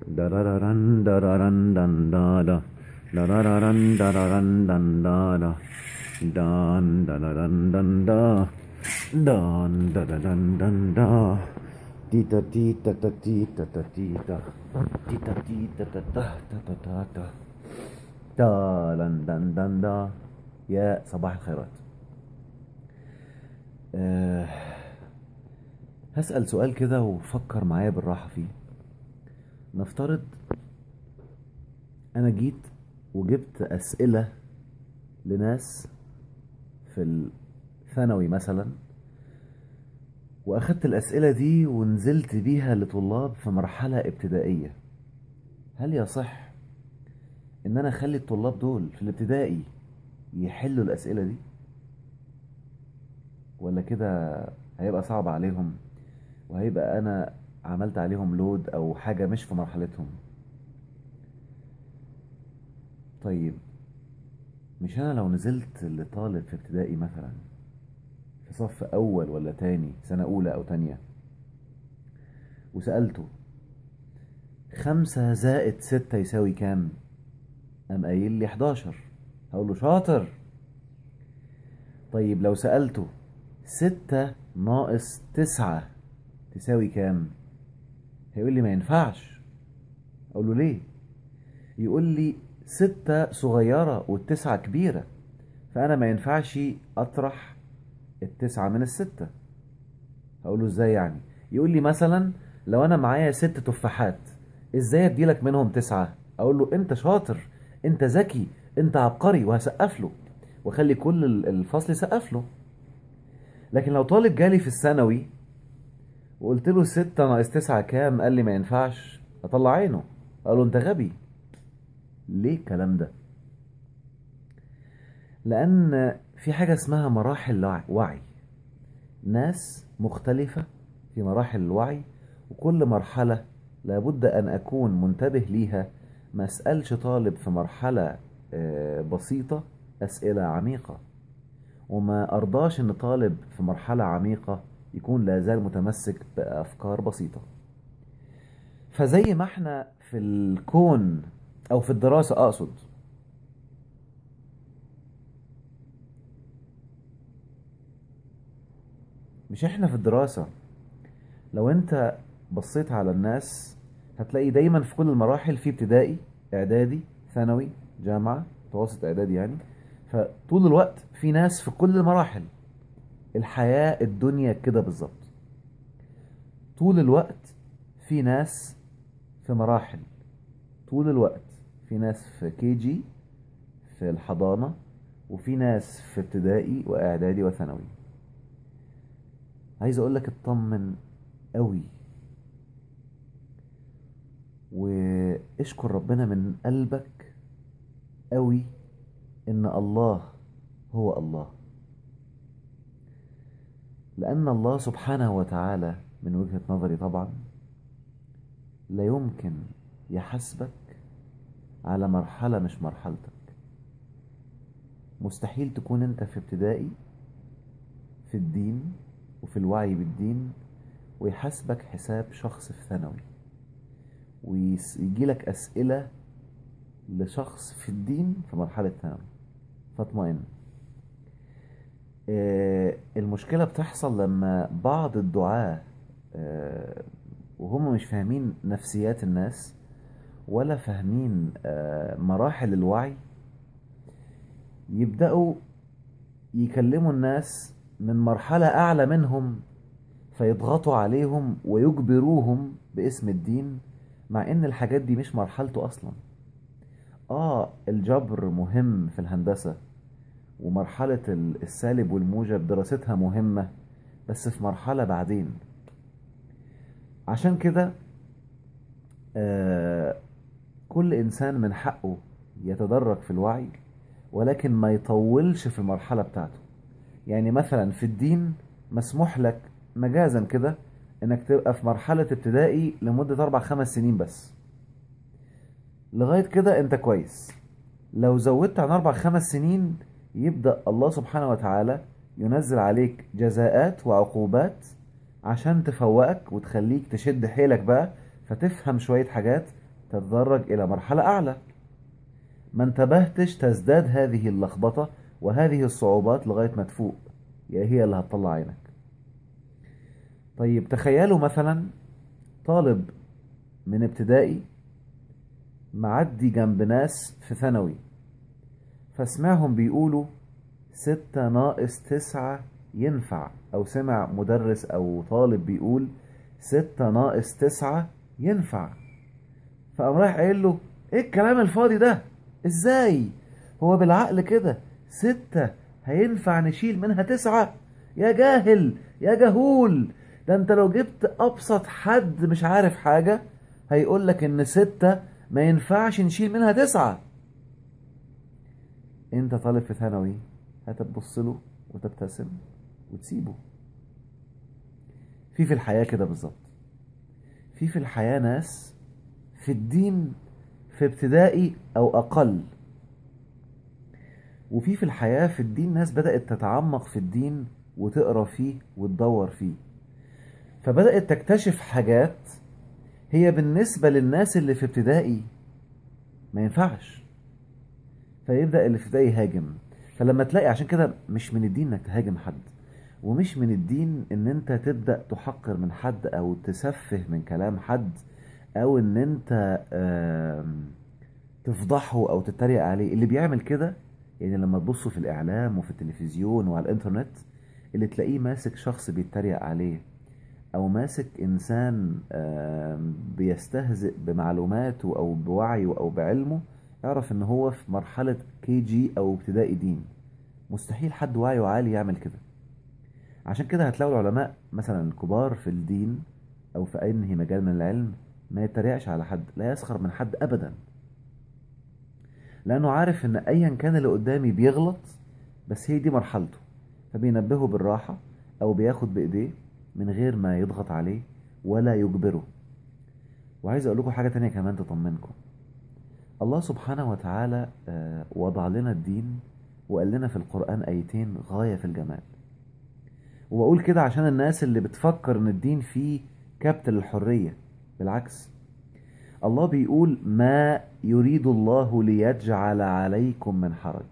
درررن دررن دن دادا درررن دررن دن دادا دان دررن دن دا دان دررن دن دا تيتا تيتا تا تيتا تا تيتا تيتا تيتا تا تا تا تا تا تا تا لن دن دن دا يا صباح الخيرات أه هسأل سؤال كده وفكر معايا بالراحة فيه نفترض أنا جيت وجبت أسئلة لناس في الثانوي مثلا وأخدت الأسئلة دي ونزلت بيها لطلاب في مرحلة ابتدائية هل يصح إن أنا أخلي الطلاب دول في الابتدائي يحلوا الأسئلة دي ولا كده هيبقى صعب عليهم وهيبقى انا عملت عليهم لود او حاجة مش في مرحلتهم طيب مش انا لو نزلت لطالب في ابتدائي مثلا في صف اول ولا تاني سنة اولى او تانية وسألته خمسة زائد ستة يساوي كام قام قايل لي 11 هقول له شاطر طيب لو سألته ستة ناقص تسعة تساوي كام هيقول لي ما ينفعش اقول له ليه يقول لي ستة صغيرة والتسعة كبيرة فأنا ما ينفعش أطرح التسعة من الستة هقول له ازاي يعني يقول لي مثلا لو أنا معايا ست تفاحات ازاي اديلك منهم تسعة أقول له أنت شاطر أنت ذكي أنت عبقري وهسقف له واخلي كل الفصل يسقف له لكن لو طالب جالي في الثانوي وقلت له ستة ناقص تسعة كام قال لي ما ينفعش اطلع عينه قال له انت غبي ليه الكلام ده لان في حاجة اسمها مراحل وعي ناس مختلفة في مراحل الوعي وكل مرحلة لابد ان اكون منتبه ليها ما اسألش طالب في مرحلة بسيطة اسئلة عميقة وما ارضاش ان طالب في مرحلة عميقة يكون لا زال متمسك بافكار بسيطة فزي ما احنا في الكون او في الدراسة اقصد مش احنا في الدراسة لو انت بصيت على الناس هتلاقي دايما في كل المراحل في ابتدائي اعدادي ثانوي جامعة متوسط اعدادي يعني فطول الوقت في ناس في كل المراحل الحياة الدنيا كده بالظبط طول الوقت في ناس في مراحل طول الوقت في ناس في كي جي في الحضانة وفي ناس في ابتدائي واعدادي وثانوي عايز اقولك اطمن قوي واشكر ربنا من قلبك قوي ان الله هو الله لأن الله سبحانه وتعالى من وجهة نظري طبعا لا يمكن يحاسبك على مرحلة مش مرحلتك مستحيل تكون انت في ابتدائي في الدين وفي الوعي بالدين ويحاسبك حساب شخص في ثانوي ويجي لك أسئلة لشخص في الدين في مرحلة ثانوي فاطمئن المشكلة بتحصل لما بعض الدعاة وهم مش فاهمين نفسيات الناس ولا فاهمين مراحل الوعي يبدأوا يكلموا الناس من مرحلة أعلى منهم فيضغطوا عليهم ويجبروهم باسم الدين مع إن الحاجات دي مش مرحلته أصلا آه الجبر مهم في الهندسة ومرحلة السالب والموجب دراستها مهمة بس في مرحلة بعدين عشان كده آه كل إنسان من حقه يتدرج في الوعي ولكن ما يطولش في المرحلة بتاعته يعني مثلا في الدين مسموح لك مجازا كده انك تبقى في مرحلة ابتدائي لمدة اربع خمس سنين بس لغاية كده انت كويس لو زودت عن اربع خمس سنين يبدأ الله سبحانه وتعالى ينزل عليك جزاءات وعقوبات عشان تفوقك وتخليك تشد حيلك بقى فتفهم شوية حاجات تتدرج إلى مرحلة أعلى ما انتبهتش تزداد هذه اللخبطة وهذه الصعوبات لغاية ما تفوق يا هي اللي هتطلع عينك طيب تخيلوا مثلا طالب من ابتدائي معدي جنب ناس في ثانوي فسمعهم بيقولوا ستة ناقص تسعة ينفع أو سمع مدرس أو طالب بيقول ستة ناقص تسعة ينفع فقام رايح قايل له ايه الكلام الفاضي ده ازاي هو بالعقل كده ستة هينفع نشيل منها تسعة يا جاهل يا جهول ده انت لو جبت ابسط حد مش عارف حاجة هيقول لك ان ستة ما ينفعش نشيل منها تسعة انت طالب في ثانوي هتبص له وتبتسم وتسيبه في في الحياة كده بالظبط في في الحياة ناس في الدين في ابتدائي أو أقل وفي في الحياة في الدين ناس بدأت تتعمق في الدين وتقرا فيه وتدور فيه فبدأت تكتشف حاجات هي بالنسبة للناس اللي في ابتدائي ما ينفعش فيبدأ اللي في ابتدائي يهاجم فلما تلاقي عشان كده مش من الدين انك تهاجم حد ومش من الدين ان انت تبدأ تحقر من حد او تسفه من كلام حد او ان انت آم، تفضحه او تتريق عليه اللي بيعمل كده يعني لما تبصوا في الاعلام وفي التلفزيون وعلى الانترنت اللي تلاقيه ماسك شخص بيتريق عليه او ماسك انسان آم، بيستهزئ بمعلوماته او بوعيه او بعلمه اعرف ان هو في مرحلة كي جي او ابتدائي دين مستحيل حد وعيه عالي يعمل كده عشان كده هتلاقوا العلماء مثلا الكبار في الدين او في اي مجال من العلم ما يتريقش على حد لا يسخر من حد ابدا لانه عارف ان ايا كان اللي قدامي بيغلط بس هي دي مرحلته فبينبهه بالراحة او بياخد بايديه من غير ما يضغط عليه ولا يجبره وعايز اقول لكم حاجة تانية كمان تطمنكم الله سبحانه وتعالى آه، وضع لنا الدين وقال لنا في القرآن آيتين غاية في الجمال وبقول كده عشان الناس اللي بتفكر ان الدين فيه كبت للحرية بالعكس الله بيقول ما يريد الله ليجعل عليكم من حرج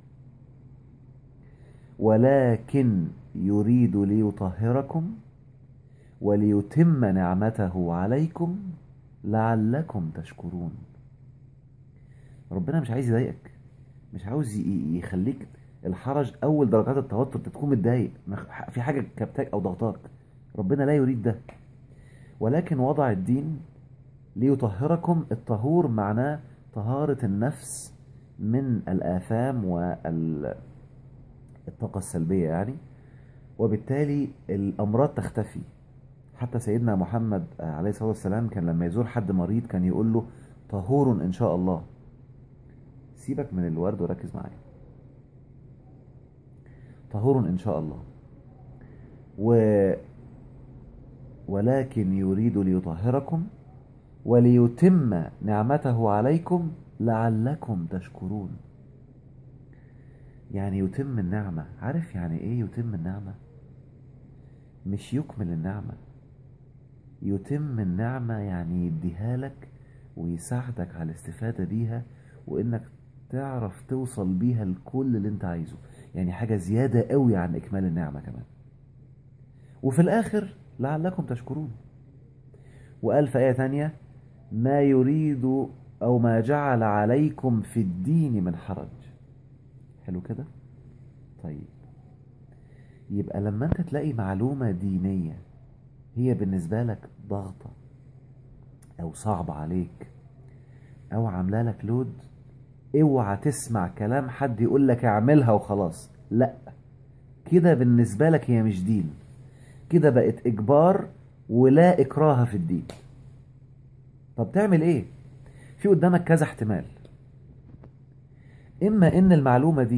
ولكن يريد ليطهركم وليتم نعمته عليكم لعلكم تشكرون ربنا مش عايز يضايقك مش عاوز ي- يخليك الحرج اول درجات التوتر أنت تكون متضايق مخ- في حاجه كبتاك او ضغطاك ربنا لا يريد ده ولكن وضع الدين ليطهركم الطهور معناه طهارة النفس من الآثام والطاقة السلبية يعني وبالتالي الأمراض تختفي حتى سيدنا محمد عليه الصلاة والسلام كان لما يزور حد مريض كان يقول له طهور إن شاء الله سيبك من الورد وركز معايا طهور إن شاء الله و ولكن يريد ليطهركم وليتم نعمته عليكم لعلكم تشكرون يعني يتم النعمة عارف يعني ايه يتم النعمة مش يكمل النعمة يتم النعمة يعني يديها لك ويساعدك على الاستفادة بيها وانك تعرف توصل بيها لكل اللي انت عايزه يعني حاجة زيادة قوي عن اكمال النعمة كمان وفي الاخر لعلكم تشكرون وقال في آية تانية ما يريد أو ما جعل عليكم في الدين من حرج حلو كده طيب يبقى لما انت تلاقي معلومة دينية هي بالنسبة لك ضغطة أو صعبة عليك أو عاملة لك لود اوعى تسمع كلام حد يقول لك اعملها وخلاص لا كده بالنسبة لك هي مش دين كده بقت إجبار ولا إكراه في الدين طب تعمل إيه؟ في قدامك كذا احتمال إما إن المعلومة دي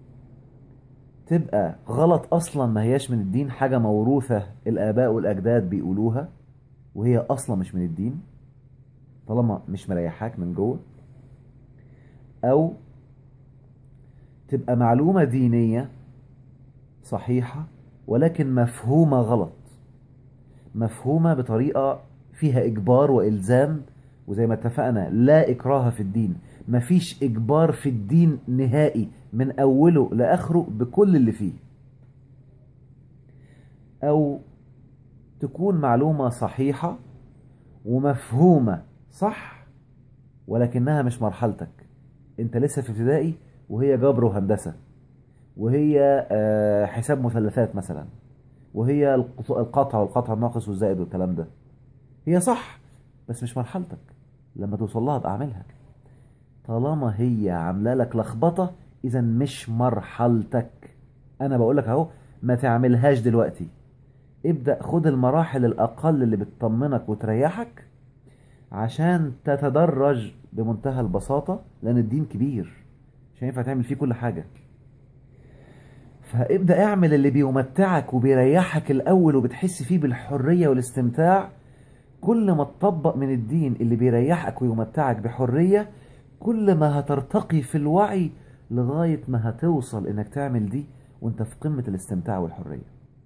تبقى غلط أصلا ما هياش من الدين حاجة موروثة الآباء والأجداد بيقولوها وهي أصلا مش من الدين طالما مش مريحاك من جوه أو تبقى معلومة دينية صحيحة ولكن مفهومة غلط مفهومة بطريقة فيها إجبار وإلزام وزي ما اتفقنا لا إكراه في الدين مفيش إجبار في الدين نهائي من أوله لآخره بكل اللي فيه أو تكون معلومة صحيحة ومفهومة صح ولكنها مش مرحلتك انت لسه في ابتدائي وهي جبر وهندسة وهي آه، حساب مثلثات مثلا وهي القط- القطع والقطع الناقص والزائد والكلام ده هي صح بس مش مرحلتك لما توصل لها ابقى اعملها طالما هي عامله لك لخبطه اذا مش مرحلتك انا بقول لك اهو ما تعملهاش دلوقتي ابدا خد المراحل الاقل اللي بتطمنك وتريحك عشان تتدرج بمنتهى البساطه لان الدين كبير مش هينفع تعمل فيه كل حاجه فابدا اعمل اللي بيمتعك وبيريحك الاول وبتحس فيه بالحريه والاستمتاع كل ما تطبق من الدين اللي بيريحك ويمتعك بحريه كل ما هترتقي في الوعي لغايه ما هتوصل انك تعمل دي وانت في قمه الاستمتاع والحريه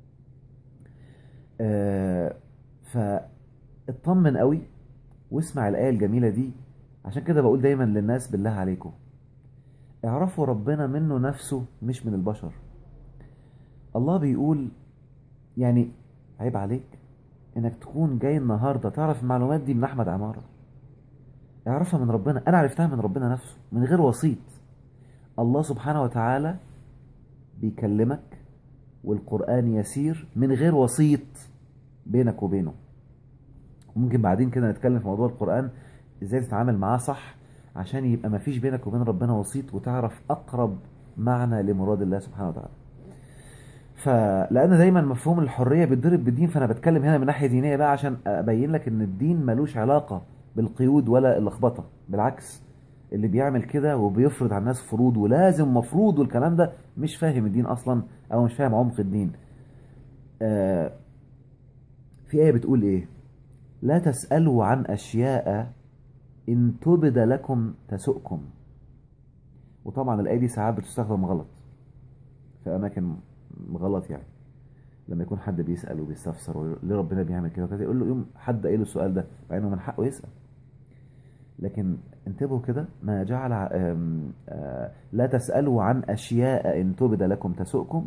آه فاطمن قوي واسمع الايه الجميله دي عشان كده بقول دايما للناس بالله عليكم اعرفوا ربنا منه نفسه مش من البشر الله بيقول يعني عيب عليك انك تكون جاي النهارده تعرف المعلومات دي من احمد عماره اعرفها من ربنا انا عرفتها من ربنا نفسه من غير وسيط الله سبحانه وتعالى بيكلمك والقرآن يسير من غير وسيط بينك وبينه ممكن بعدين كده نتكلم في موضوع القرآن ازاي تتعامل معاه صح عشان يبقى ما فيش بينك وبين ربنا وسيط وتعرف اقرب معنى لمراد الله سبحانه وتعالى فلان دايما مفهوم الحريه بيتضرب بالدين فانا بتكلم هنا من ناحيه دينيه بقى عشان ابين لك ان الدين ملوش علاقه بالقيود ولا اللخبطه بالعكس اللي بيعمل كده وبيفرض على الناس فروض ولازم مفروض والكلام ده مش فاهم الدين اصلا او مش فاهم عمق الدين آه في ايه بتقول ايه لا تسالوا عن اشياء ان تبد لكم تسؤكم وطبعا الايه دي ساعات بتستخدم غلط في اماكن غلط يعني لما يكون حد بيسال وبيستفسر ويقول ليه ربنا بيعمل كده وكذا يقول له يوم حد قايل له السؤال ده مع انه من حقه يسال لكن انتبهوا كده ما جعل آم، آه، لا تسالوا عن اشياء ان تبد لكم تسؤكم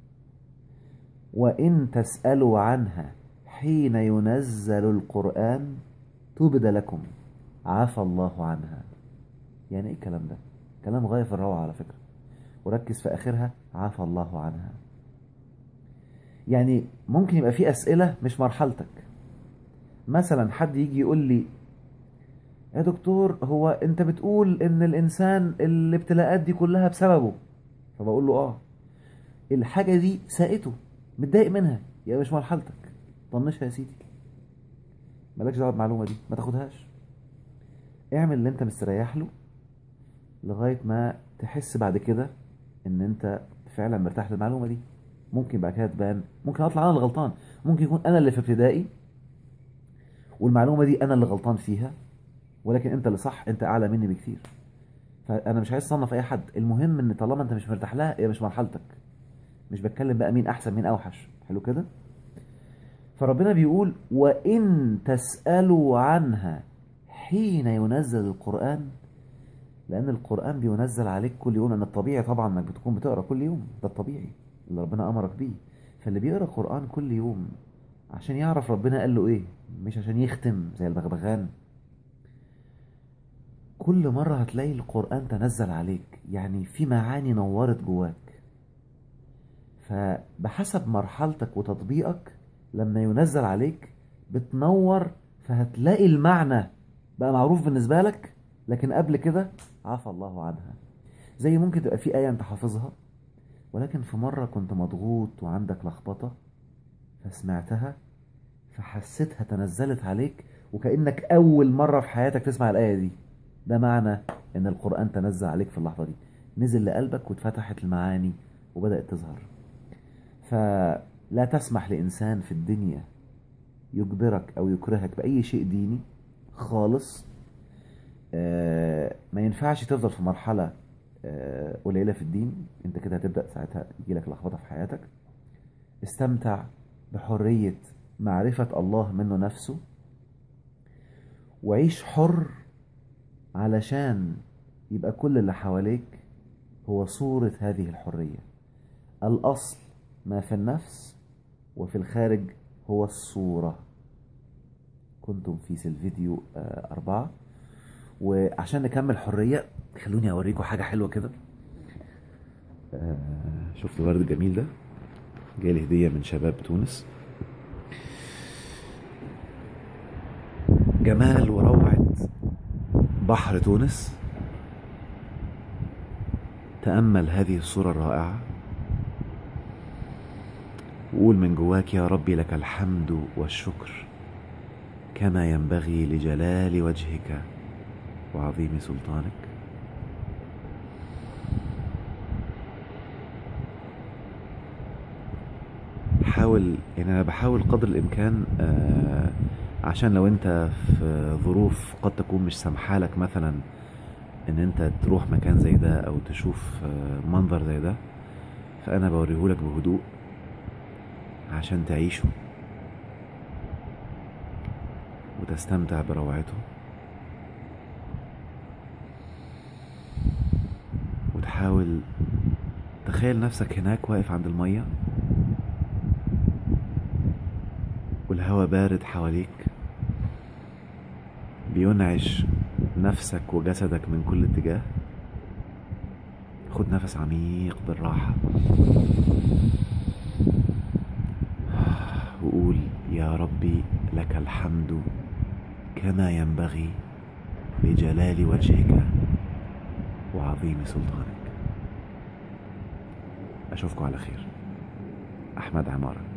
وان تسالوا عنها حين ينزل القران تبد لكم عفى الله عنها يعني ايه الكلام ده كلام غايه في الروعه على فكره وركز في اخرها عفى الله عنها يعني ممكن يبقى في اسئله مش مرحلتك مثلا حد يجي يقول لي يا دكتور هو انت بتقول ان الانسان الابتلاءات دي كلها بسببه فبقول له اه الحاجه دي ساءته متضايق منها يا مش مرحلتك طنشها يا سيدي مالكش دعوه بالمعلومه دي ما تاخدهاش اعمل اللي انت مستريح له لغايه ما تحس بعد كده ان انت فعلا مرتاح للمعلومه دي ممكن بعد كده تبان ممكن اطلع انا اللي غلطان ممكن يكون انا اللي في ابتدائي والمعلومه دي انا اللي غلطان فيها ولكن انت اللي صح انت اعلى مني بكتير فانا مش عايز اصنف اي حد المهم ان طالما انت مش مرتاح لها هي مش مرحلتك مش بتكلم بقى مين احسن مين اوحش حلو كده فربنا بيقول وان تسالوا عنها حين ينزل القران لان القران بينزل عليك كل يوم لان الطبيعي طبعا انك بتكون بتقرا كل يوم ده الطبيعي اللي ربنا امرك بيه فاللي بيقرا قران كل يوم عشان يعرف ربنا قال له ايه مش عشان يختم زي البغبغان كل مرة هتلاقي القرآن تنزل عليك يعني في معاني نورت جواك فبحسب مرحلتك وتطبيقك لما ينزل عليك بتنور فهتلاقي المعنى بقى معروف بالنسبة لك لكن قبل كده عفى الله عنها زي ممكن تبقى في آية أنت حافظها ولكن في مرة كنت مضغوط وعندك لخبطة فسمعتها فحسيتها تنزلت عليك وكأنك أول مرة في حياتك تسمع الآية دي ده معنى ان القرآن تنزل عليك في اللحظة دي نزل لقلبك واتفتحت المعاني وبدأت تظهر فلا تسمح لإنسان في الدنيا يجبرك أو يكرهك بأي شيء ديني خالص آه، ما ينفعش تفضل في مرحلة آه، قليلة في الدين انت كده هتبدأ ساعتها يجيلك لخبطة في حياتك استمتع بحرية معرفة الله منه نفسه وعيش حر علشان يبقى كل اللي حواليك هو صورة هذه الحرية الأصل ما في النفس وفي الخارج هو الصورة كنتم في سيلفيديو آه، أربعة وعشان نكمل حرية خلوني أوريكم حاجة حلوة كده آه، شفت الورد الجميل ده جالي هدية من شباب تونس جمال وروعة بحر تونس تأمل هذه الصورة الرائعة وقول من جواك يا ربي لك الحمد والشكر كما ينبغي لجلال وجهك وعظيم سلطانك حاول يعني انا بحاول قدر الامكان آه عشان لو انت في ظروف قد تكون مش سامحالك مثلا ان انت تروح مكان زي ده او تشوف آه منظر زي ده فانا بوريهولك بهدوء عشان تعيشه وتستمتع بروعته وتحاول تخيل نفسك هناك واقف عند المية والهواء بارد حواليك بينعش نفسك وجسدك من كل اتجاه خد نفس عميق بالراحة وقول يا ربي لك الحمد كما ينبغي لجلال وجهك وعظيم سلطانك أشوفكم على خير أحمد عمارة